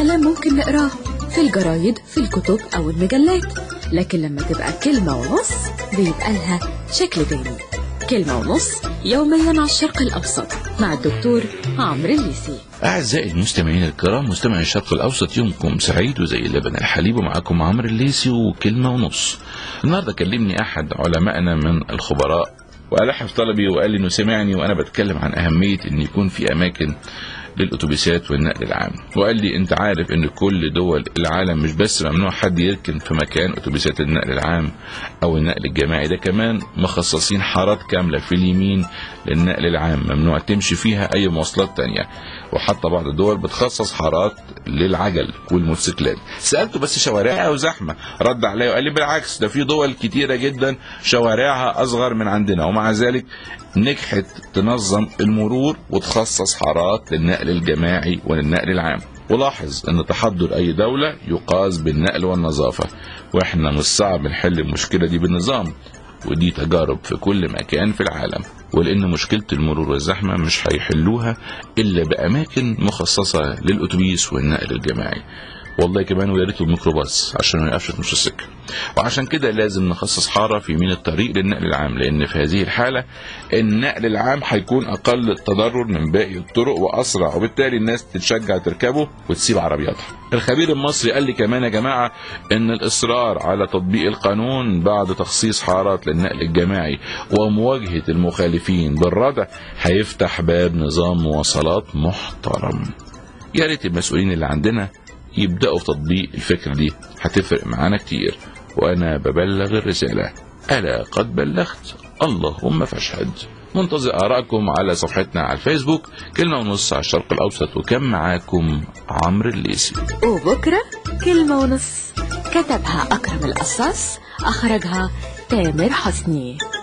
كلام ممكن نقراه في الجرايد في الكتب أو المجلات لكن لما تبقى كلمة ونص بيبقى لها شكل تاني كلمة ونص يوميا على الشرق الأوسط مع الدكتور عمرو الليسي أعزائي المستمعين الكرام مستمعي الشرق الأوسط يومكم سعيد وزي اللبن الحليب ومعكم عمرو الليسي وكلمة ونص النهاردة كلمني أحد علمائنا من الخبراء وألح في طلبي وقال لي إنه سمعني وأنا بتكلم عن أهمية إن يكون في أماكن للأتوبيسات والنقل العام وقال لي أنت عارف إن كل دول العالم مش بس ممنوع حد يركن في مكان أتوبيسات النقل العام أو النقل الجماعي ده كمان مخصصين حارات كاملة في اليمين للنقل العام ممنوع تمشي فيها أي مواصلات تانية وحتى بعض الدول بتخصص حارات للعجل والموتوسيكلات سألته بس شوارعها وزحمة رد عليا وقال لي بالعكس ده في دول كتيرة جدا شوارعها أصغر من عندنا ومع ذلك نجحت تنظم المرور وتخصص حارات للنقل الجماعي وللنقل العام ولاحظ ان تحضر اي دولة يقاس بالنقل والنظافة واحنا مش صعب نحل المشكلة دي بالنظام ودي تجارب في كل مكان في العالم ولان مشكلة المرور والزحمة مش هيحلوها الا باماكن مخصصة للاتوبيس والنقل الجماعي والله كمان ويا ريت الميكروباص عشان ما يقفش في نص السكه وعشان كده لازم نخصص حاره في يمين الطريق للنقل العام لان في هذه الحاله النقل العام هيكون اقل تضرر من باقي الطرق واسرع وبالتالي الناس تتشجع تركبه وتسيب عربياتها الخبير المصري قال لي كمان يا جماعه ان الاصرار على تطبيق القانون بعد تخصيص حارات للنقل الجماعي ومواجهه المخالفين بالردع هيفتح باب نظام مواصلات محترم يا ريت المسؤولين اللي عندنا يبدأوا في تطبيق الفكرة دي هتفرق معانا كتير وأنا ببلغ الرسالة ألا قد بلغت اللهم فاشهد منتظر آرائكم على صفحتنا على الفيسبوك كلمة ونص على الشرق الأوسط وكم معاكم عمرو الليسي وبكرة كلمة ونص كتبها أكرم القصاص أخرجها تامر حسني